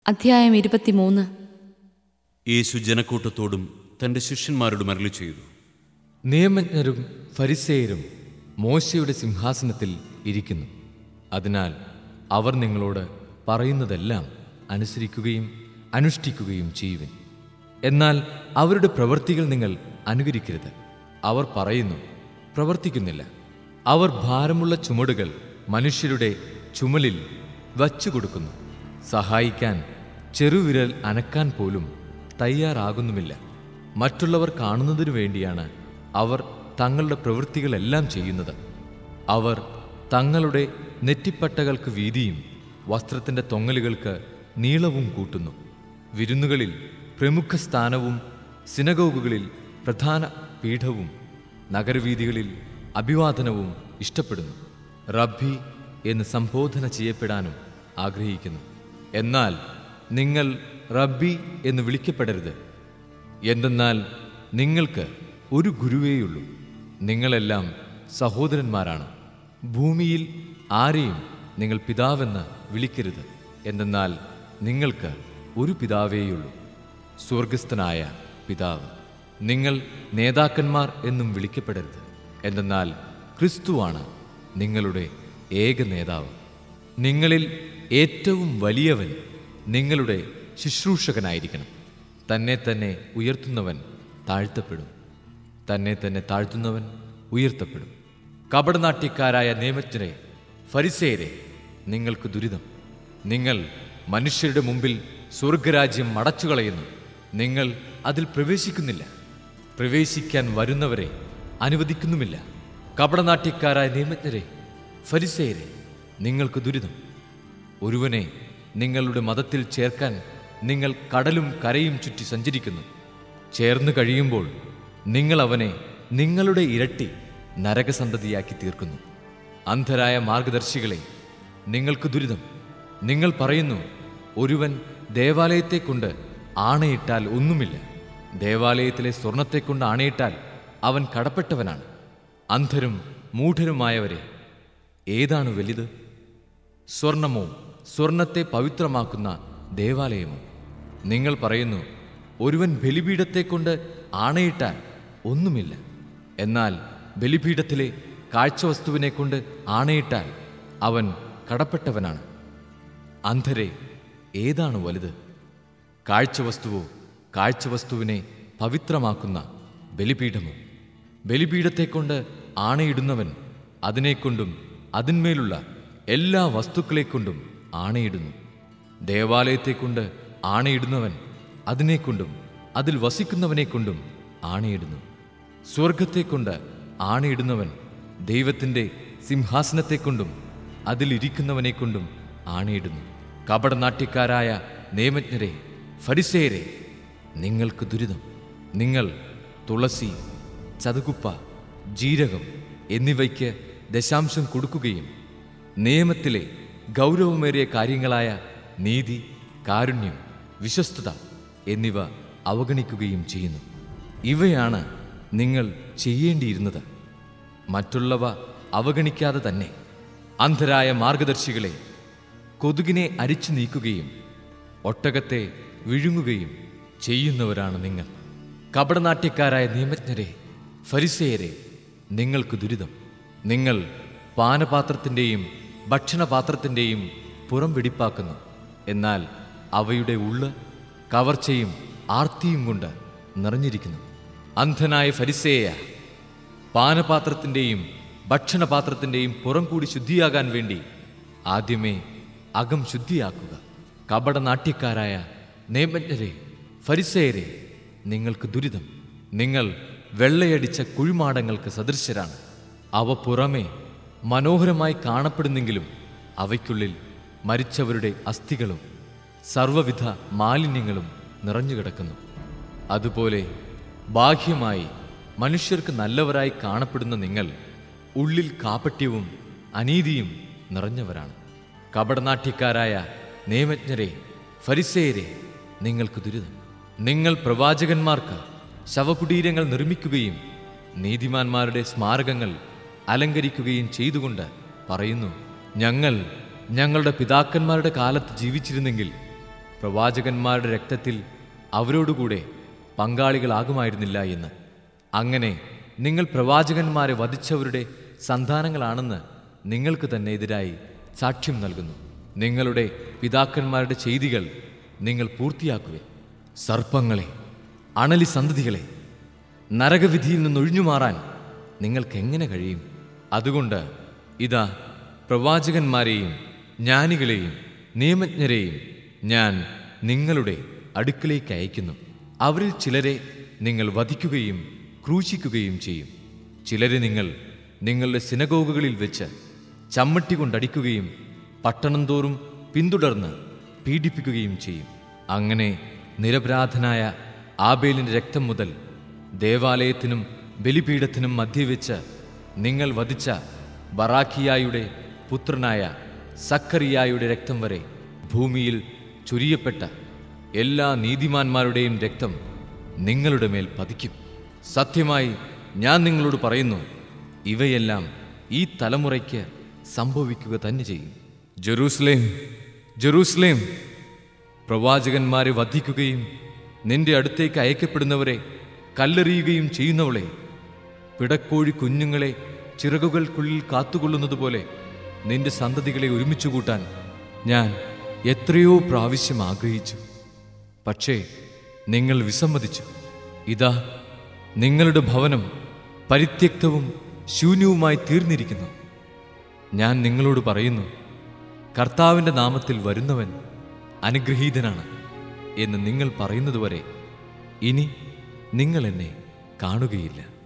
അധ്യായം ഇരുപത്തിമൂന്ന് യേശു ജനക്കൂട്ടത്തോടും തൻ്റെ ശിഷ്യന്മാരോടും അരളി ചെയ്തു നിയമജ്ഞരും ഫരിസേയരും മോശയുടെ സിംഹാസനത്തിൽ ഇരിക്കുന്നു അതിനാൽ അവർ നിങ്ങളോട് പറയുന്നതെല്ലാം അനുസരിക്കുകയും അനുഷ്ഠിക്കുകയും ചെയ്യുവിൻ എന്നാൽ അവരുടെ പ്രവൃത്തികൾ നിങ്ങൾ അനുകരിക്കരുത് അവർ പറയുന്നു പ്രവർത്തിക്കുന്നില്ല അവർ ഭാരമുള്ള ചുമടുകൾ മനുഷ്യരുടെ ചുമലിൽ വച്ചു കൊടുക്കുന്നു സഹായിക്കാൻ ചെറുവിരൽ അനക്കാൻ പോലും തയ്യാറാകുന്നുമില്ല മറ്റുള്ളവർ കാണുന്നതിനു വേണ്ടിയാണ് അവർ തങ്ങളുടെ പ്രവൃത്തികളെല്ലാം ചെയ്യുന്നത് അവർ തങ്ങളുടെ നെറ്റിപ്പട്ടകൾക്ക് വീതിയും വസ്ത്രത്തിന്റെ തൊങ്ങലുകൾക്ക് നീളവും കൂട്ടുന്നു വിരുന്നുകളിൽ പ്രമുഖ സ്ഥാനവും സിനഗോഗുകളിൽ പ്രധാന പീഠവും നഗരവീഥികളിൽ അഭിവാദനവും ഇഷ്ടപ്പെടുന്നു റബ്ബി എന്ന് സംബോധന ചെയ്യപ്പെടാനും ആഗ്രഹിക്കുന്നു എന്നാൽ നിങ്ങൾ റബ്ബി എന്ന് വിളിക്കപ്പെടരുത് എന്തെന്നാൽ നിങ്ങൾക്ക് ഒരു ഗുരുവേയുള്ളൂ നിങ്ങളെല്ലാം സഹോദരന്മാരാണ് ഭൂമിയിൽ ആരെയും നിങ്ങൾ പിതാവെന്ന് വിളിക്കരുത് എന്തെന്നാൽ നിങ്ങൾക്ക് ഒരു പിതാവേയുള്ളൂ സ്വർഗസ്ഥനായ പിതാവ് നിങ്ങൾ നേതാക്കന്മാർ എന്നും വിളിക്കപ്പെടരുത് എന്തെന്നാൽ ക്രിസ്തുവാണ് നിങ്ങളുടെ ഏക നേതാവ് നിങ്ങളിൽ ഏറ്റവും വലിയവൻ നിങ്ങളുടെ ശുശ്രൂഷകനായിരിക്കണം തന്നെ തന്നെ ഉയർത്തുന്നവൻ താഴ്ത്തപ്പെടും തന്നെ തന്നെ താഴ്ത്തുന്നവൻ ഉയർത്തപ്പെടും കപടനാട്യക്കാരായ നിയമജ്ഞരെ ഫരിസേരെ നിങ്ങൾക്ക് ദുരിതം നിങ്ങൾ മനുഷ്യരുടെ മുമ്പിൽ സ്വർഗരാജ്യം അടച്ചുകളയുന്നു നിങ്ങൾ അതിൽ പ്രവേശിക്കുന്നില്ല പ്രവേശിക്കാൻ വരുന്നവരെ അനുവദിക്കുന്നുമില്ല കപടനാട്യക്കാരായ നിയമജ്ഞരെ ഫരിസേരെ നിങ്ങൾക്ക് ദുരിതം ഒരുവനെ നിങ്ങളുടെ മതത്തിൽ ചേർക്കാൻ നിങ്ങൾ കടലും കരയും ചുറ്റി സഞ്ചരിക്കുന്നു ചേർന്ന് കഴിയുമ്പോൾ നിങ്ങൾ അവനെ നിങ്ങളുടെ ഇരട്ടി നരകസന്തതിയാക്കി തീർക്കുന്നു അന്ധരായ മാർഗദർശികളെ നിങ്ങൾക്ക് ദുരിതം നിങ്ങൾ പറയുന്നു ഒരുവൻ ദേവാലയത്തെക്കൊണ്ട് ആണയിട്ടാൽ ഒന്നുമില്ല ദേവാലയത്തിലെ സ്വർണത്തെക്കൊണ്ട് ആണയിട്ടാൽ അവൻ കടപ്പെട്ടവനാണ് അന്ധരും മൂഢരുമായവരെ ഏതാണ് വലുത് സ്വർണമോ സ്വർണത്തെ പവിത്രമാക്കുന്ന ദേവാലയമോ നിങ്ങൾ പറയുന്നു ഒരുവൻ ബലിപീഠത്തെക്കൊണ്ട് ആണയിട്ടാൽ ഒന്നുമില്ല എന്നാൽ ബലിപീഠത്തിലെ കാഴ്ചവസ്തുവിനെ കൊണ്ട് ആണയിട്ടാൽ അവൻ കടപ്പെട്ടവനാണ് അന്ധരെ ഏതാണ് വലുത് കാഴ്ചവസ്തുവോ കാഴ്ചവസ്തുവിനെ പവിത്രമാക്കുന്ന ബലിപീഠമോ ബലിപീഠത്തെക്കൊണ്ട് ആണയിടുന്നവൻ അതിനെക്കൊണ്ടും അതിന്മേലുള്ള എല്ലാ വസ്തുക്കളെക്കൊണ്ടും ആണയിടുന്നു ദേവാലയത്തെക്കൊണ്ട് ആണയിടുന്നവൻ അതിനെക്കൊണ്ടും അതിൽ വസിക്കുന്നവനെക്കൊണ്ടും ആണയിടുന്നു സ്വർഗത്തെക്കൊണ്ട് ആണയിടുന്നവൻ ദൈവത്തിൻ്റെ സിംഹാസനത്തെക്കൊണ്ടും അതിലിരിക്കുന്നവനെക്കൊണ്ടും ആണയിടുന്നു കപടനാട്യക്കാരായ നിയമജ്ഞരെ ഫരിസേരെ നിങ്ങൾക്ക് ദുരിതം നിങ്ങൾ തുളസി ചതുകുപ്പ ജീരകം എന്നിവയ്ക്ക് ദശാംശം കൊടുക്കുകയും നിയമത്തിലെ ഗൗരവമേറിയ കാര്യങ്ങളായ നീതി കാരുണ്യം വിശ്വസ്തത എന്നിവ അവഗണിക്കുകയും ചെയ്യുന്നു ഇവയാണ് നിങ്ങൾ ചെയ്യേണ്ടിയിരുന്നത് മറ്റുള്ളവ അവഗണിക്കാതെ തന്നെ അന്ധരായ മാർഗദർശികളെ കൊതുകിനെ അരിച്ചു നീക്കുകയും ഒട്ടകത്തെ വിഴുങ്ങുകയും ചെയ്യുന്നവരാണ് നിങ്ങൾ കപടനാട്യക്കാരായ നിയമജ്ഞരെ ഫരിസേയരെ നിങ്ങൾക്ക് ദുരിതം നിങ്ങൾ പാനപാത്രത്തിൻ്റെയും ഭക്ഷണപാത്രത്തിൻ്റെയും പുറം വെടിപ്പാക്കുന്നു എന്നാൽ അവയുടെ ഉള്ള് കവർച്ചയും ആർത്തിയും കൊണ്ട് നിറഞ്ഞിരിക്കുന്നു അന്ധനായ ഫരിസേയ പാനപാത്രത്തിൻ്റെയും ഭക്ഷണപാത്രത്തിൻ്റെയും പുറം കൂടി ശുദ്ധിയാകാൻ വേണ്ടി ആദ്യമേ അകം ശുദ്ധിയാക്കുക കപടനാട്യക്കാരായ നിയമജ്ഞരെ ഫരിസേയരെ നിങ്ങൾക്ക് ദുരിതം നിങ്ങൾ വെള്ളയടിച്ച കുഴിമാടങ്ങൾക്ക് സദൃശരാണ് അവ പുറമേ മനോഹരമായി കാണപ്പെടുന്നെങ്കിലും അവയ്ക്കുള്ളിൽ മരിച്ചവരുടെ അസ്ഥികളും സർവവിധ മാലിന്യങ്ങളും നിറഞ്ഞുകിടക്കുന്നു അതുപോലെ ബാഹ്യമായി മനുഷ്യർക്ക് നല്ലവരായി കാണപ്പെടുന്ന നിങ്ങൾ ഉള്ളിൽ കാപട്യവും അനീതിയും നിറഞ്ഞവരാണ് കപടനാട്യക്കാരായ നിയമജ്ഞരെ ഫരിസേയരെ നിങ്ങൾക്ക് ദുരിതം നിങ്ങൾ പ്രവാചകന്മാർക്ക് ശവകുടീരങ്ങൾ നിർമ്മിക്കുകയും നീതിമാന്മാരുടെ സ്മാരകങ്ങൾ അലങ്കരിക്കുകയും ചെയ്തുകൊണ്ട് പറയുന്നു ഞങ്ങൾ ഞങ്ങളുടെ പിതാക്കന്മാരുടെ കാലത്ത് ജീവിച്ചിരുന്നെങ്കിൽ പ്രവാചകന്മാരുടെ രക്തത്തിൽ അവരോടുകൂടെ പങ്കാളികളാകുമായിരുന്നില്ല എന്ന് അങ്ങനെ നിങ്ങൾ പ്രവാചകന്മാരെ വധിച്ചവരുടെ സന്താനങ്ങളാണെന്ന് നിങ്ങൾക്ക് തന്നെ എതിരായി സാക്ഷ്യം നൽകുന്നു നിങ്ങളുടെ പിതാക്കന്മാരുടെ ചെയ്തികൾ നിങ്ങൾ പൂർത്തിയാക്കുക സർപ്പങ്ങളെ അണലി സന്തതികളെ നരകവിധിയിൽ നിന്നൊഴിഞ്ഞു മാറാൻ നിങ്ങൾക്ക് എങ്ങനെ കഴിയും അതുകൊണ്ട് ഇതാ പ്രവാചകന്മാരെയും ജ്ഞാനികളെയും നിയമജ്ഞരെയും ഞാൻ നിങ്ങളുടെ അടുക്കിലേക്ക് അയക്കുന്നു അവരിൽ ചിലരെ നിങ്ങൾ വധിക്കുകയും ക്രൂശിക്കുകയും ചെയ്യും ചിലരെ നിങ്ങൾ നിങ്ങളുടെ സിനഗോഗുകളിൽ വെച്ച് ചമ്മട്ടി കൊണ്ടടിക്കുകയും പട്ടണം തോറും പിന്തുടർന്ന് പീഡിപ്പിക്കുകയും ചെയ്യും അങ്ങനെ നിരപരാധനായ ആബേലിന്റെ രക്തം മുതൽ ദേവാലയത്തിനും ബലിപീഠത്തിനും മധ്യവെച്ച് നിങ്ങൾ വധിച്ച ബറാഖിയായുടെ പുത്രനായ സക്കറിയായുടെ രക്തം വരെ ഭൂമിയിൽ ചൊരിയപ്പെട്ട എല്ലാ നീതിമാന്മാരുടെയും രക്തം നിങ്ങളുടെ മേൽ പതിക്കും സത്യമായി ഞാൻ നിങ്ങളോട് പറയുന്നു ഇവയെല്ലാം ഈ തലമുറയ്ക്ക് സംഭവിക്കുക തന്നെ ചെയ്യും ജെറൂസലേം ജെറൂസലേം പ്രവാചകന്മാരെ വധിക്കുകയും നിന്റെ അടുത്തേക്ക് അയക്കപ്പെടുന്നവരെ കല്ലെറിയുകയും ചെയ്യുന്നവളെ പിടക്കോഴി കുഞ്ഞുങ്ങളെ ചിറകുകൾക്കുള്ളിൽ കാത്തുകൊള്ളുന്നതുപോലെ നിന്റെ സന്തതികളെ ഒരുമിച്ച് കൂട്ടാൻ ഞാൻ എത്രയോ പ്രാവശ്യം ആഗ്രഹിച്ചു പക്ഷേ നിങ്ങൾ വിസമ്മതിച്ചു ഇതാ നിങ്ങളുടെ ഭവനം പരിത്യക്തവും ശൂന്യവുമായി തീർന്നിരിക്കുന്നു ഞാൻ നിങ്ങളോട് പറയുന്നു കർത്താവിൻ്റെ നാമത്തിൽ വരുന്നവൻ അനുഗ്രഹീതനാണ് എന്ന് നിങ്ങൾ പറയുന്നതുവരെ ഇനി നിങ്ങൾ എന്നെ കാണുകയില്ല